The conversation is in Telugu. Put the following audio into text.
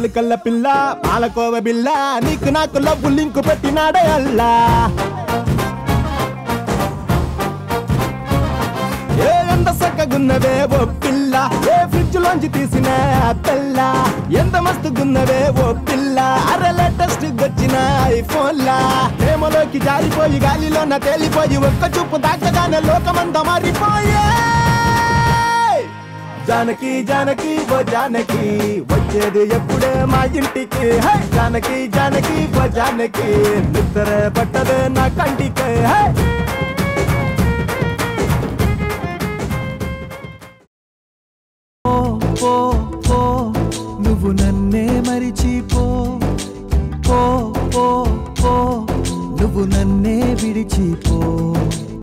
నాలుకల్ల పిల్ల పాలకోవ బిల్ల నీకు నాకు లవ్వు లింకు పెట్టినాడే అల్లా ఏ ఎంత సక్కగున్నవే ఓ పిల్ల ఏ ఫ్రిడ్జ్ లోంచి తీసిన పిల్ల ఎంత మస్తుగున్నవే ఓ పిల్ల అరే లేటెస్ట్ వచ్చిన ఐఫోన్ లా ప్రేమలోకి జారిపోయి గాలిలోన తేలిపోయి ఒక్క చూపు దాకగానే లోకమంతా మారిపోయే జానకి జానకి ఓ జానకి వచ్చేది ఎప్పుడే మా ఇంటికి హే! జానకి జానకి ఓ జానకి నిద్ర పట్టదే నా కంటికి హే! పో పో పో నువ్వు నన్నే మరిచిపో పో పో పో నువ్వు నన్నే విడిచిపో